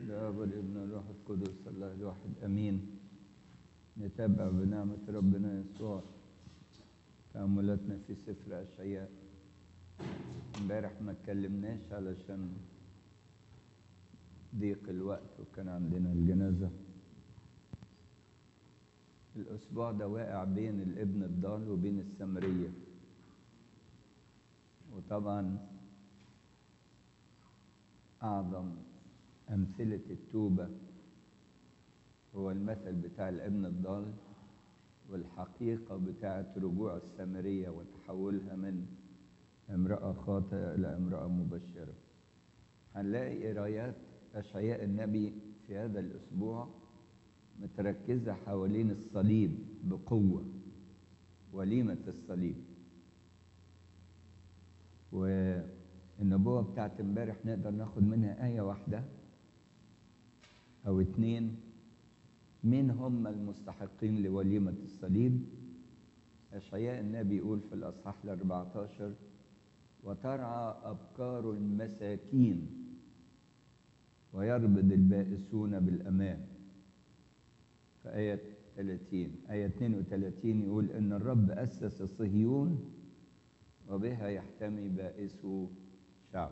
الاب والابن والروح القدس الله الواحد امين نتابع بنعمه ربنا يسوع تاملاتنا في سفر اشعياء امبارح ما اتكلمناش علشان ضيق الوقت وكان عندنا الجنازه الاسبوع ده واقع بين الابن الضال وبين السمريه وطبعا اعظم امثله التوبه هو المثل بتاع الابن الضال والحقيقه بتاعه رجوع السامريه وتحولها من امراه خاطئه الى امراه مبشره هنلاقي قرايات اشعياء النبي في هذا الاسبوع متركزه حوالين الصليب بقوه وليمه الصليب والنبوه بتاعت امبارح نقدر ناخد منها ايه واحده او اتنين مين هم المستحقين لوليمه الصليب اشعياء النبي يقول في الاصحاح ال14 وترعى ابكار المساكين ويربض البائسون بالامان في آية 30 آية 32 يقول إن الرب أسس صهيون وبها يحتمي بائسو شعب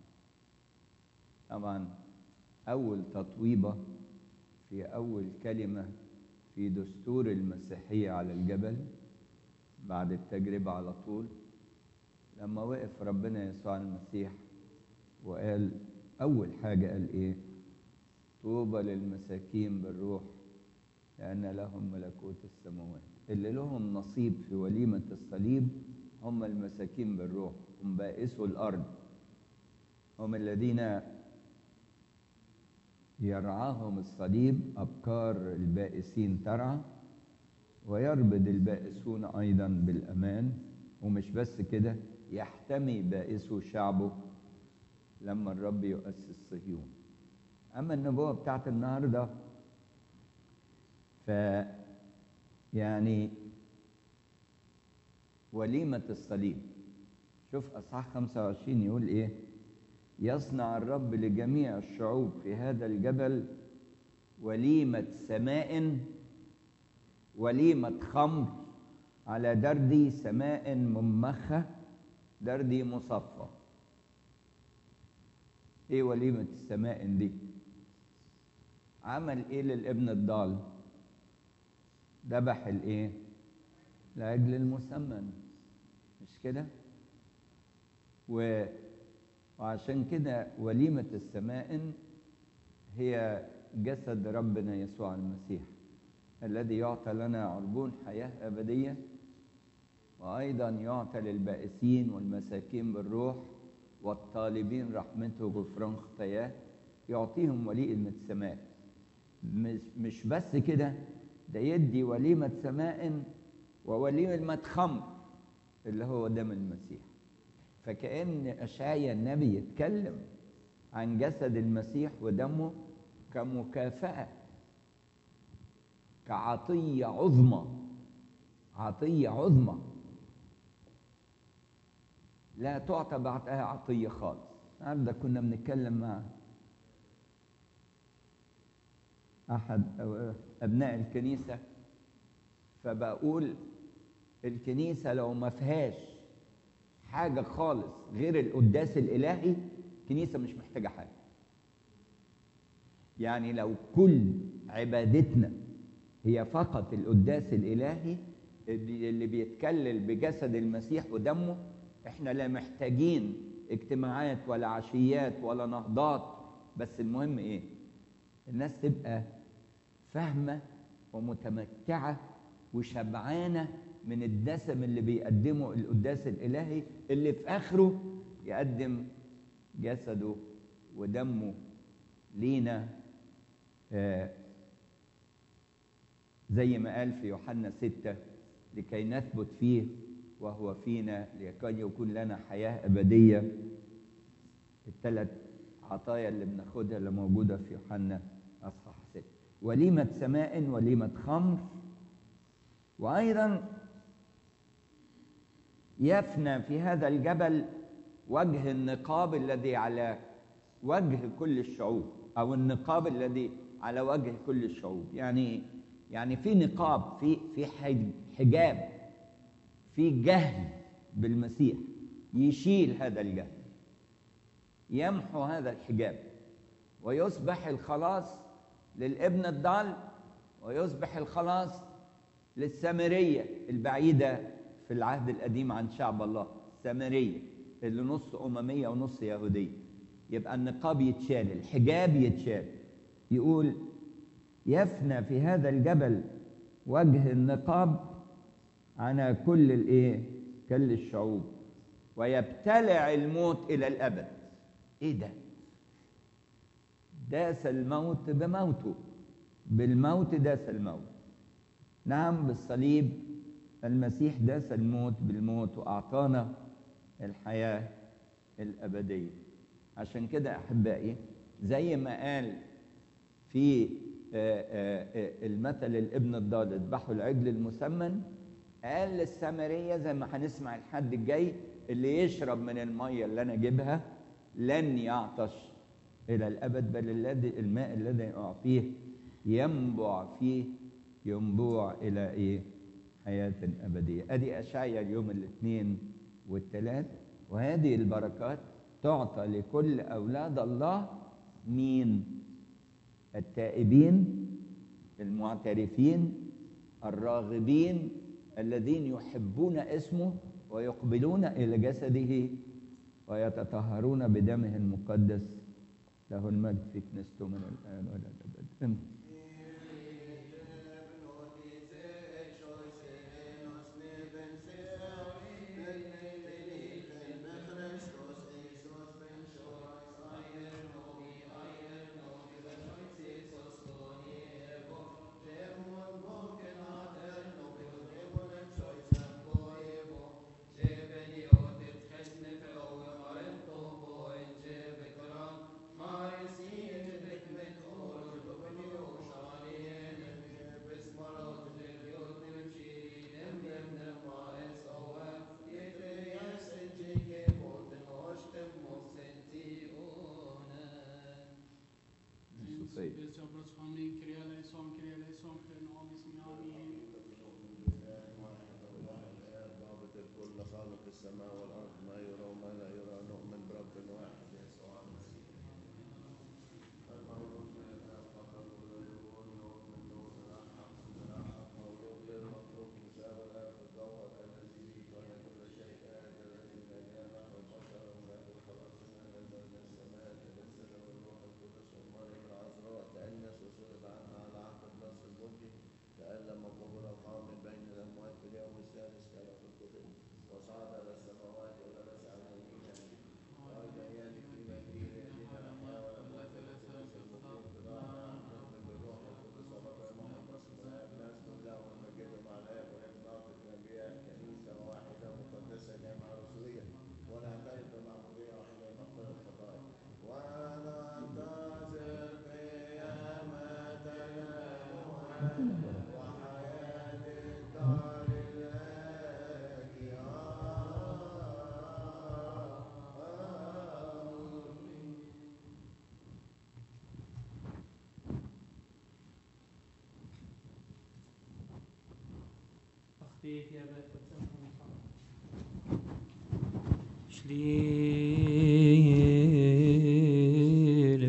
طبعا أول تطويبة في أول كلمة في دستور المسيحية على الجبل بعد التجربة على طول لما وقف ربنا يسوع المسيح وقال أول حاجة قال إيه طوبى للمساكين بالروح لأن لهم ملكوت السماوات اللي لهم نصيب في وليمة الصليب هم المساكين بالروح هم بائسوا الأرض هم الذين يرعاهم الصليب أبكار البائسين ترعى ويربد البائسون أيضا بالأمان ومش بس كده يحتمي بائسو شعبه لما الرب يؤسس صهيون أما النبوة بتاعت النهارده ف يعني وليمة الصليب شوف أصحاح 25 يقول إيه يصنع الرب لجميع الشعوب في هذا الجبل وليمة سماء وليمة خمر على دردي سماء ممخة دردي مصفى ايه وليمة السماء دي عمل ايه للابن الضال ذبح الايه لاجل المسمن مش كده و... وعشان كده وليمة السماء هي جسد ربنا يسوع المسيح الذي يعطى لنا عربون حياة أبدية وأيضا يعطى للبائسين والمساكين بالروح والطالبين رحمته وغفران خطاياه يعطيهم وليمة السماء مش, مش بس كده ده يدي وليمة سماء ووليمة خمر اللي هو دم المسيح فكأن أشعيا النبي يتكلم عن جسد المسيح ودمه كمكافأة كعطية عظمى عطية عظمى لا تعطى بعدها عطية خالص النهارده كنا بنتكلم مع أحد أبناء الكنيسة فبقول الكنيسة لو ما فيهاش حاجة خالص غير القداس الإلهي الكنيسة مش محتاجة حاجة يعني لو كل عبادتنا هي فقط القداس الإلهي اللي بيتكلل بجسد المسيح ودمه احنا لا محتاجين اجتماعات ولا عشيات ولا نهضات بس المهم ايه الناس تبقى فاهمة ومتمتعة وشبعانة من الدسم اللي بيقدمه القداس الإلهي اللي في آخره يقدم جسده ودمه لينا آه زي ما قال في يوحنا ستة لكي نثبت فيه وهو فينا لكي يكون لنا حياة أبدية الثلاث عطايا اللي بناخدها اللي موجودة في يوحنا أصحاح ستة وليمة سماء وليمة خمر وأيضا يفنى في هذا الجبل وجه النقاب الذي على وجه كل الشعوب او النقاب الذي على وجه كل الشعوب يعني يعني في نقاب في في حجاب في جهل بالمسيح يشيل هذا الجهل يمحو هذا الحجاب ويصبح الخلاص للابن الضال ويصبح الخلاص للسامريه البعيده في العهد القديم عن شعب الله السامريه اللي نص امميه ونص يهوديه يبقى النقاب يتشال الحجاب يتشال يقول يفنى في هذا الجبل وجه النقاب على كل الايه كل الشعوب ويبتلع الموت الى الابد ايه ده داس الموت بموته بالموت داس الموت نعم بالصليب المسيح داس الموت بالموت واعطانا الحياه الابديه عشان كده احبائي زي ما قال في المثل الابن الضال اذبحوا العجل المسمن قال للسامريه زي ما هنسمع الحد الجاي اللي يشرب من الميه اللي انا اجيبها لن يعطش الى الابد بل الذي الماء الذي اعطيه ينبع فيه ينبوع الى ايه حياه ابديه ادي اشعيا اليوم الاثنين والثلاث وهذه البركات تعطى لكل اولاد الله مين التائبين المعترفين الراغبين الذين يحبون اسمه ويقبلون الى جسده ويتطهرون بدمه المقدس له المجد في كنيسته من الان والى الابد امين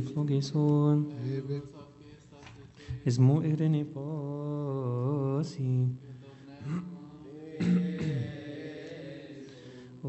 Esmo erene posi